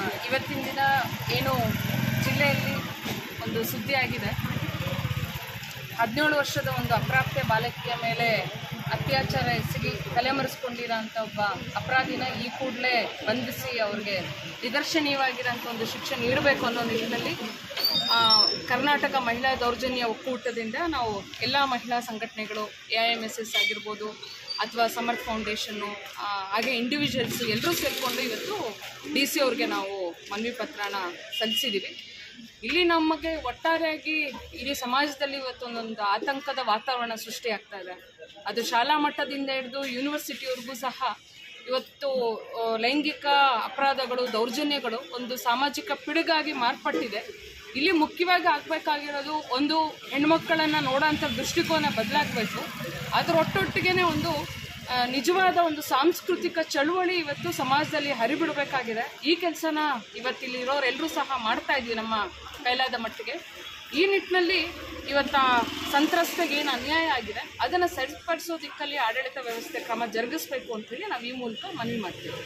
ಇವತ್ತಿನ ದಿನ ಏನು ಜಿಲ್ಲೆಯಲ್ಲಿ ಒಂದು ಸುದ್ದಿ ಆಗಿದೆ ಹದಿನೇಳು ವರ್ಷದ ಒಂದು ಅಪ್ರಾಪ್ತ ಬಾಲಕಿಯ ಮೇಲೆ ಅತ್ಯಾಚಾರ ಎಸಗಿ ತಲೆಮರೆಸ್ಕೊಂಡಿರೋ ಅಂಥ ಒಬ್ಬ ಅಪರಾಧಿನ ಈ ಕೂಡಲೇ ಬಂಧಿಸಿ ಅವ್ರಿಗೆ ನಿದರ್ಶನೀಯವಾಗಿರೋಂಥ ಒಂದು ಶಿಕ್ಷೆ ನೀಡಬೇಕು ಅನ್ನೋ ನಿಟ್ಟಿನಲ್ಲಿ ಆ, ಕರ್ನಾಟಕ ಮಹಿಳಾ ದೌರ್ಜನ್ಯ ಒಕ್ಕೂಟದಿಂದ ನಾವು ಎಲ್ಲ ಮಹಿಳಾ ಸಂಘಟನೆಗಳು ಎ ಎಮ್ ಎಸ್ ಎಸ್ ಆಗಿರ್ಬೋದು ಅಥವಾ ಸಮರ್ಥ್ ಫೌಂಡೇಶನ್ನು ಆ, ಹಾಗೆ ಇಂಡಿವಿಜುವಲ್ಸ್ ಎಲ್ಲರೂ ಸೇರಿಕೊಂಡು ಇವತ್ತು ಡಿ ಸಿ ಅವ್ರಿಗೆ ನಾವು ಮನವಿ ಪತ್ರನ ಸಲ್ಲಿಸಿದ್ದೀವಿ ಇಲ್ಲಿ ನಮಗೆ ಒಟ್ಟಾರೆಯಾಗಿ ಇಡೀ ಸಮಾಜದಲ್ಲಿ ಇವತ್ತು ಒಂದೊಂದು ಆತಂಕದ ವಾತಾವರಣ ಸೃಷ್ಟಿಯಾಗ್ತಾ ಇದೆ ಅದು ಶಾಲಾ ಮಟ್ಟದಿಂದ ಹಿಡಿದು ಯೂನಿವರ್ಸಿಟಿವರೆಗೂ ಸಹ ಇವತ್ತು ಆ, ಲೈಂಗಿಕ ಅಪರಾಧಗಳು ದೌರ್ಜನ್ಯಗಳು ಒಂದು ಸಾಮಾಜಿಕ ಪಿಡುಗಾಗಿ ಮಾರ್ಪಟ್ಟಿದೆ ಇಲ್ಲಿ ಮುಖ್ಯವಾಗಿ ಆಗಬೇಕಾಗಿರೋದು ಒಂದು ಹೆಣ್ಮಕ್ಕಳನ್ನು ನೋಡೋಂಥ ದೃಷ್ಟಿಕೋನ ಬದಲಾಗಬೇಕು ಅದರ ಒಟ್ಟೊಟ್ಟಿಗೆ ಒಂದು ಆ, ನಿಜವಾದ ಒಂದು ಸಾಂಸ್ಕೃತಿಕ ಚಳುವಳಿ ಇವತ್ತು ಸಮಾಜದಲ್ಲಿ ಹರಿಬಿಡಬೇಕಾಗಿದೆ ಈ ಕೆಲಸನ ಇವತ್ತಿಲ್ಲಿ ಇರೋರೆಲ್ಲರೂ ಸಹ ಮಾಡ್ತಾ ಇದ್ವಿ ನಮ್ಮ ಕೈಲಾದ ಮಟ್ಟಿಗೆ ಈ ನಿಟ್ಟಿನಲ್ಲಿ ಇವತ್ತ ಸಂತ್ರಸ್ತೆಗೆ ಏನು ಅನ್ಯಾಯ ಆಗಿದೆ ಅದನ್ನು ಸರಿಪಡಿಸೋ ದಿಕ್ಕಲ್ಲಿ ಆಡಳಿತ ವ್ಯವಸ್ಥೆ ಕ್ರಮ ಜರುಗಿಸಬೇಕು ಅಂತೇಳಿ ನಾವು ಈ ಮೂಲಕ ಮನವಿ ಮಾಡ್ತೀವಿ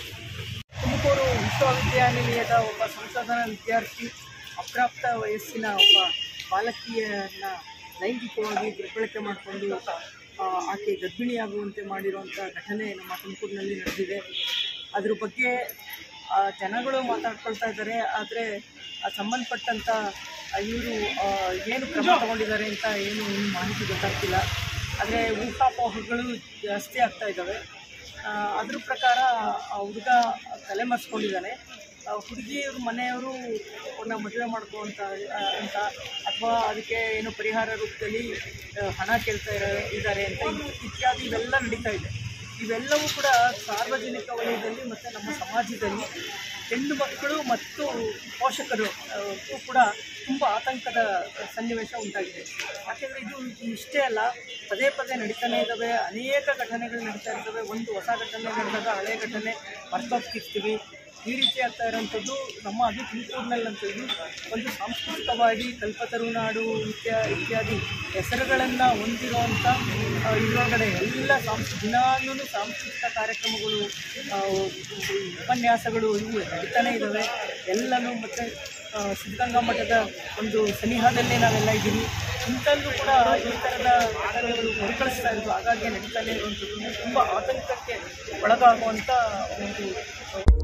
ತುಮಕೂರು ವಿಶ್ವವಿದ್ಯಾನಿಲಯದ ಒಬ್ಬ ಸಂಶೋಧನಾ ವಿದ್ಯಾರ್ಥಿ ಅಪ್ರಾಪ್ತ ವಯಸ್ಸಿನ ಒಬ್ಬ ಬಾಲಕಿಯನ್ನ ಲೈಂಗಿಕವಾಗಿ ದುರ್ಬಳಕೆ ಮಾಡಿಕೊಂಡು ಆಕೆ ಗರ್ಭಿಣಿಯಾಗುವಂತೆ ಮಾಡಿರುವಂಥ ಘಟನೆ ನಮ್ಮ ತುಮಕೂರಿನಲ್ಲಿ ನಡೆದಿದೆ ಅದ್ರ ಬಗ್ಗೆ ಆ, ಜನಗಳು ಮಾತಾಡ್ಕೊಳ್ತಾ ಇದ್ದಾರೆ ಆದರೆ ಸಂಬಂಧಪಟ್ಟಂಥ ಇವರು ಏನು ಕ್ರಮ ತಗೊಂಡಿದ್ದಾರೆ ಅಂತ ಏನು ಇನ್ನೂ ಮಾಹಿತಿ ಗೊತ್ತಾಗ್ತಿಲ್ಲ ಆದರೆ ಊಹಾಪೋಹಗಳು ಜಾಸ್ತಿ ಆಗ್ತಾ ಇದ್ದಾವೆ ಆ, ಅದ್ರ ಪ್ರಕಾರ ಆ ಹುಡುಗ ತಲೆಮರೆಸ್ಕೊಂಡಿದ್ದಾನೆ ಹುಡುಗಿಯವ್ರ ಮನೆಯವರು ಅವ್ರನ್ನ ಮದುವೆ ಮಾಡ್ಕೋ ಅಂತ ಆ, ಅಂತ ಅಥವಾ ಅದಕ್ಕೆ ಏನು ಪರಿಹಾರ ರೂಪದಲ್ಲಿ ಆ, ಹಣ ಕೇಳ್ತಾ ಇರೋ ಇದ್ದಾರೆ ಅಂತ ಇತ್ಯಾದಿ ಇವೆಲ್ಲ ನಡೀತಾ ಇದೆ ಇವೆಲ್ಲವೂ ಕೂಡ ಸಾರ್ವಜನಿಕ ವಲಯದಲ್ಲಿ ಮತ್ತು ನಮ್ಮ ಸಮಾಜದಲ್ಲಿ ಹೆಣ್ಣು ಮಕ್ಕಳು ಮತ್ತು ಪೋಷಕರು ಆ, ಗೂ ಕೂಡ ತುಂಬ ಆತಂಕದ ಸನ್ನಿವೇಶ ಉಂಟಾಗಿದೆ ಯಾಕೆಂದರೆ ಇದು ಇಷ್ಟೇ ಅಲ್ಲ ಪದೇ ಪದೇ ನಡೀತಾನೆ ಇದ್ದಾವೆ ಅನೇಕ ಘಟನೆಗಳು ನಡೀತಾ ಇರ್ತವೆ ಒಂದು ಹೊಸ ಘಟನೆ ನಡೆದಾಗ ಹಳೆಯ ಘಟನೆ ಮರ್ತೋಗ್ತಿರ್ತೀವಿ ಈ ರೀತಿ ಆಗ್ತಾ ಇರೋವಂಥದ್ದು ನಮ್ಮ ಅದು ತುಮಕೂರಿನಲ್ಲಂತೂ ಇದು ಒಂದು ಸಾಂಸ್ಕೃತಿಕವಾಗಿ ಕಲ್ಪತರುನಾಡು ಇತ್ಯಾ ಇತ್ಯಾದಿ ಹೆಸರುಗಳನ್ನು ಹೊಂದಿರುವಂಥ ಆ, ಇದರೊಳಗಡೆ ಎಲ್ಲ ಸಾಂಸ್ ದಿನಾಗ್ಲೂ ಸಾಂಸ್ಕೃತಿಕ ಕಾರ್ಯಕ್ರಮಗಳು ಆ, ಉಪನ್ಯಾಸಗಳು ಇವು ನಡೀತಾನೆ ಇದ್ದಾವೆ ಎಲ್ಲನೂ ಮತ್ತು ಸಿದ್ಧಗಂಗಾ ಮಠದ ಒಂದು ಸನಿಹದಲ್ಲೇ ನಾವೆಲ್ಲ ಇದ್ದೀವಿ ಇಂಥಲ್ಲೂ ಕೂಡ ಈ ಥರದ ಘಟನೆಗಳು ಮರುಕಳಿಸ್ತಾ ಇರೋದು ಹಾಗಾಗಿ ನಡೀತಾನೆ ಇರುವಂಥದ್ದು ತುಂಬ ಆತಂಕಕ್ಕೆ ಒಳಗಾಗುವಂಥ ಒಂದು